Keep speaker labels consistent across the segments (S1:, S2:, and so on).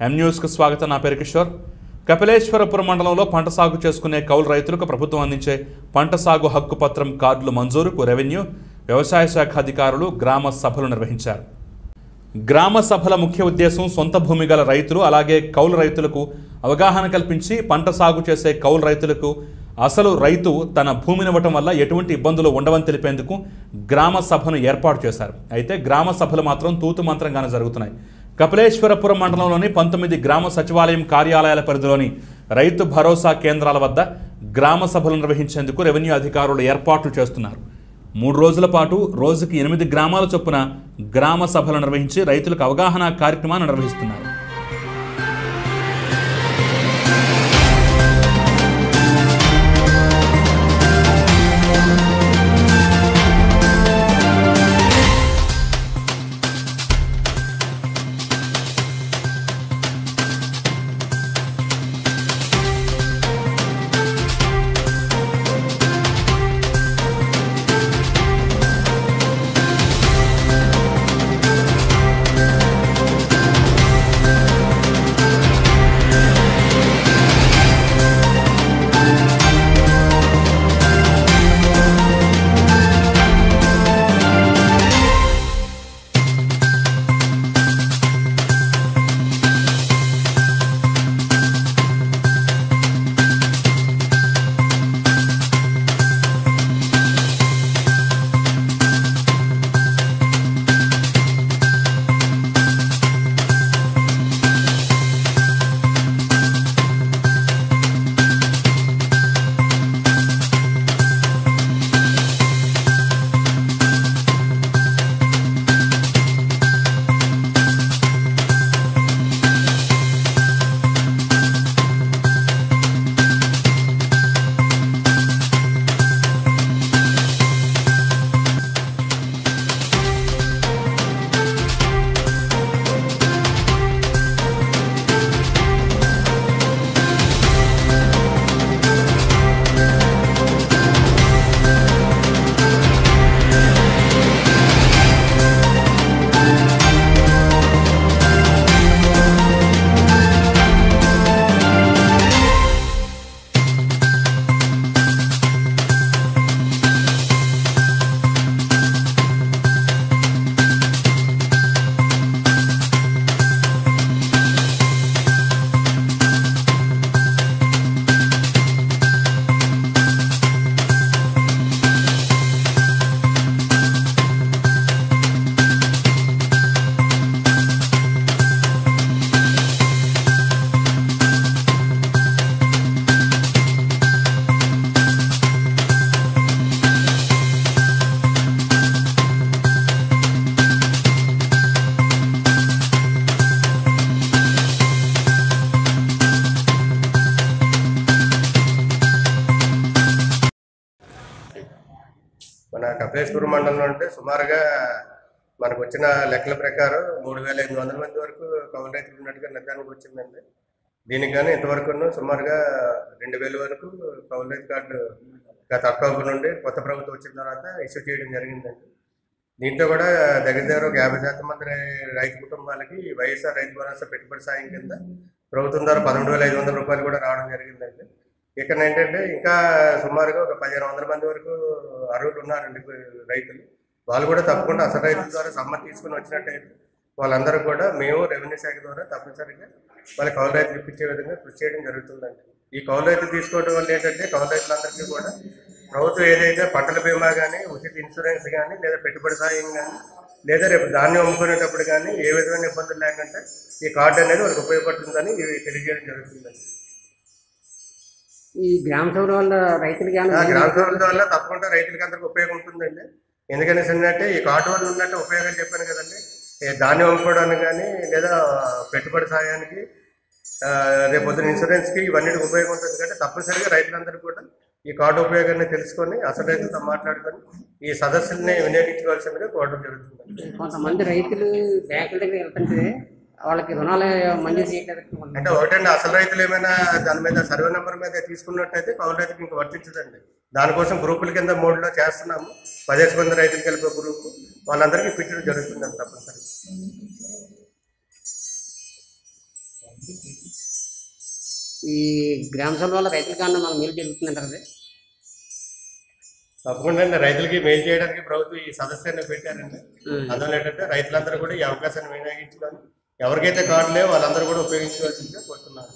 S1: ఎం న్యూస్కు స్వాగతం నా పేరు కిషోర్ కపిలేశ్వరపురం మండలంలో పంట సాగు చేసుకునే కౌలు రైతులకు ప్రభుత్వం అందించే పంట సాగు హక్కు పత్రం కార్డులు మంజూరుకు రెవెన్యూ వ్యవసాయ శాఖ అధికారులు గ్రామ సభలు నిర్వహించారు గ్రామ సభల ముఖ్య ఉద్దేశం సొంత భూమి గల రైతులు అలాగే కౌలు రైతులకు అవగాహన కల్పించి పంట సాగు చేసే కౌలు రైతులకు అసలు రైతు తన భూమిని ఇవ్వటం వల్ల ఎటువంటి ఇబ్బందులు ఉండవని తెలిపేందుకు గ్రామ సభను ఏర్పాటు చేశారు అయితే గ్రామ సభలు మాత్రం తూతు మంత్రంగానే జరుగుతున్నాయి కపిలేశ్వరపురం మండలంలోని పంతొమ్మిది గ్రామ సచివాలయం కార్యాలయాల పరిధిలోని రైతు భరోసా కేంద్రాల వద్ద గ్రామ సభలు నిర్వహించేందుకు రెవెన్యూ అధికారులు ఏర్పాట్లు చేస్తున్నారు మూడు రోజుల పాటు రోజుకి ఎనిమిది గ్రామాల చొప్పున గ్రామ సభలు నిర్వహించి రైతులకు అవగాహన కార్యక్రమాన్ని నిర్వహిస్తున్నారు
S2: మన కపిలేశ్వరం మండలంలో అంటే సుమారుగా మనకు వచ్చిన లెక్కల ప్రకారం మూడు వేల ఐదు వందల మంది వరకు కౌలు రైతులు ఉన్నట్టుగా నిర్ధారణకు వచ్చిందండి దీనికి కానీ ఇంతవరకు సుమారుగా రెండు వేల వరకు కౌలు రైతు కార్డు గత అక్టోబర్ నుండి కొత్త ప్రభుత్వం వచ్చిన తర్వాత ఇష్యూ చేయడం జరిగిందండి దీంట్లో కూడా దగ్గర దగ్గర ఒక యాభై శాతం మంది రై- రైతు కుటుంబాలకి వైఎస్ఆర్ రైతు భరోసా పెట్టుబడి సాయం కింద ప్రభుత్వం ద్వారా పదమూడు వేల ఐదు వందల రూపాయలు కూడా రావడం జరిగిందండి ఇక్కడ ఏంటంటే ఇంకా సుమారుగా ఒక పదిహేను వందల మంది వరకు అర్హులు ఉన్నారండి రైతులు వాళ్ళు కూడా తప్పకుండా అసలు రైతుల ద్వారా సమ్మతి తీసుకుని వచ్చినట్టయితే వాళ్ళందరూ కూడా మేము రెవెన్యూ శాఖ ద్వారా తప్పనిసరిగా వాళ్ళ కౌలు రైతులు ఇప్పించే విధంగా కృషి చేయడం జరుగుతుందండి ఈ కౌలు రైతులు తీసుకోవడం వల్ల ఏంటంటే కౌలు రైతులందరికీ కూడా ప్రభుత్వం ఏదైతే పంటల బీమా కానీ ఉచిత ఇన్సూరెన్స్ కానీ లేదా పెట్టుబడి సాయం కానీ లేదా రేపు ధాన్యం అమ్ముకునేటప్పుడు కానీ ఏ విధమైన ఇబ్బందులు లేకుండా ఈ కార్డు అనేది వాళ్ళకి ఉపయోగపడుతుందని ఇవి తెలియజేయడం జరుగుతుందండి
S3: ఈ గ్రామ సభల వల్ల రైతులకి
S2: ఆ
S3: ఏమైనా
S2: గ్రామ సభల వల్ల తప్పకుండా రైతులకి అందరికి ఉపయోగం ఉంటుందండి ఎందుకని ఏంటంటే ఈ కార్డు వల్ల ఉన్నట్టు ఉపయోగాలు చెప్పాను కదండి ఈ ధాన్యం అమ్ముకోవడానికి కానీ లేదా పెట్టుబడి సాయానికి ఆ, రేపు పొద్దున ఇన్సూరెన్స్కి ఇవన్నిటికి ఉపయోగం ఉంటుంది కాబట్టి తప్పనిసరిగా రైతులందరూ కూడా ఈ కార్డు ఉపయోగాన్ని తెలుసుకొని అసలు రైతులతో మాట్లాడుకొని ఈ సదస్సుల్ని వినియోగించుకోవాల్సిందిగా కోరడం జరుగుతుంది
S3: కొంతమంది రైతులు బ్యాంకుల దగ్గర వెళ్తుంటే వాళ్ళకి రుణాలు మంజూరు చేయడానికి
S2: అంటే ఒకటండి అసలు రైతులు ఏమైనా దాని మీద సర్వే నెంబర్ మీద తీసుకున్నట్టయితే కౌలు రైతుకి ఇంకా వర్తించదండి దానికోసం గ్రూపుల కింద మోడ్లో చేస్తున్నాము పదిహేను మంది రైతులు కలిపే గ్రూప్ వాళ్ళందరికీ ఇప్పించడం జరుగుతుందండి తప్పనిసరి
S3: ఈ గ్రామ సభ వల్ల రైతులకు కన్నా మనం మేలు జరుగుతుందంటారు అది
S2: తప్పకుండా అండి రైతులకి మేలు చేయడానికి ప్రభుత్వం ఈ సదస్యాన్ని పెట్టారండి అందువల్ల ఏంటంటే రైతులందరూ కూడా ఈ అవకాశాన్ని వినియోగించుకొని ఎవరికైతే కార్డు లేవో వాళ్ళందరూ కూడా ఉపయోగించుకోవాల్సిందిగా కోరుతున్నాను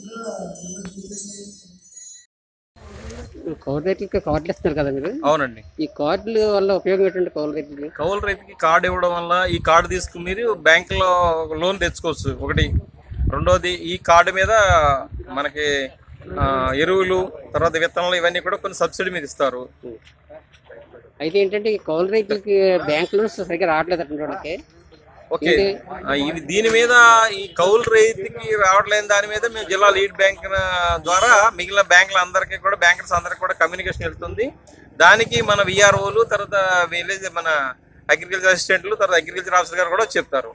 S3: కౌలు రైతులకి కార్డులు ఇస్తున్నారు కదా మీరు
S4: అవునండి
S3: ఈ కార్డుల వల్ల ఉపయోగం ఏంటంటే కౌలు రైతులకి
S4: కౌలు రైతుకి కార్డు ఇవ్వడం వల్ల ఈ కార్డు తీసుకుని మీరు బ్యాంకులో లోన్ తెచ్చుకోవచ్చు ఒకటి రెండోది ఈ కార్డు మీద మనకి ఆ, ఎరువులు తర్వాత విత్తనాలు ఇవన్నీ కూడా కొన్ని సబ్సిడీ మీద ఇస్తారు
S3: అయితే ఏంటంటే ఈ కౌలు రైతులకి బ్యాంక్ లోన్స్ సరిగ్గా రావట్లేదు అటువంటి వాళ్ళకి
S4: ఓకే ఆ, ఇవి దీని మీద ఈ కౌలు రైతుకి రావట్లేని దాని మీద మేము జిల్లా లీడ్ బ్యాంక్ ద్వారా మిగిలిన బ్యాంకుల అందరికీ కూడా బ్యాంకర్స్ అందరికీ కూడా కమ్యూనికేషన్ వెళ్తుంది దానికి మన విఆర్ఓలు తర్వాత విలేజ్ మన అగ్రికల్చర్ అసిస్టెంట్లు తర్వాత అగ్రికల్చర్ ఆఫీసర్ గారు కూడా వచ్చి చెప్తారు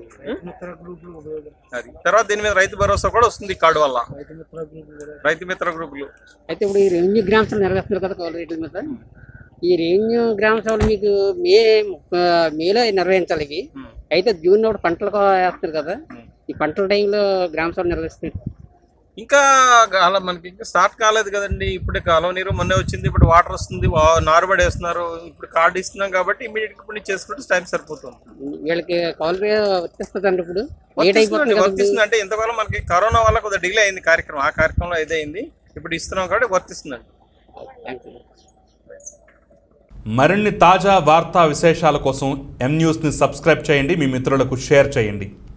S4: అది తర్వాత దీని మీద రైతు భరోసా కూడా వస్తుంది ఈ కార్డు వల్ల రైతు మిత్ర గ్రూపులు
S3: అయితే ఇప్పుడు ఈ రెవెన్యూ గ్రామ సభలు నిర్వహిస్తున్నారు కదా కౌలు రైతుల మీద ఈ రెవెన్యూ గ్రామ సభలు మీకు మే ఆ, మేలో నిర్వహించాలి ఇవి అయితే జూన్ ఒకటి పంటలకు వేస్తున్నారు కదా ఈ పంటల టైంలో గ్రామ సభలు నిర్వహిస్తారు
S4: ఇంకా అలా మనకి ఇంకా స్టార్ట్ కాలేదు కదండి ఇప్పుడే కాలువ నీరు మొన్నే వచ్చింది ఇప్పుడు వాటర్ వస్తుంది వా- నారుబడి వేస్తున్నారు ఇప్పుడు కార్డు ఇస్తున్నాం కాబట్టి ఇమీడియట్ ఇప్పుడు నుంచి చేసుకుంటే టైం సరిపోతుంది
S3: వీళ్ళకి కౌలు వర్తిస్తుంది అంటే ఇప్పుడు లేట్
S4: వర్తిస్తుందండి,
S3: అయిపోతుంది కదా
S4: వర్తిస్తుంది అంటే ఇంతకాలం మనకి కరోనా వల్ల కొద్దిగా డిలే అయింది కార్యక్రమం ఆ కార్యక్రమంలో ఇదైంది ఇప్పుడు ఇస్తున్నాం కాబట్టి వర్తిస్తుందండి
S3: థ్యాంక్ యూ
S1: మరిన్ని తాజా వార్తా విశేషాల కోసం ఎం న్యూస్ని సబ్స్క్రైబ్ చేయండి మీ మిత్రులకు షేర్ చేయండి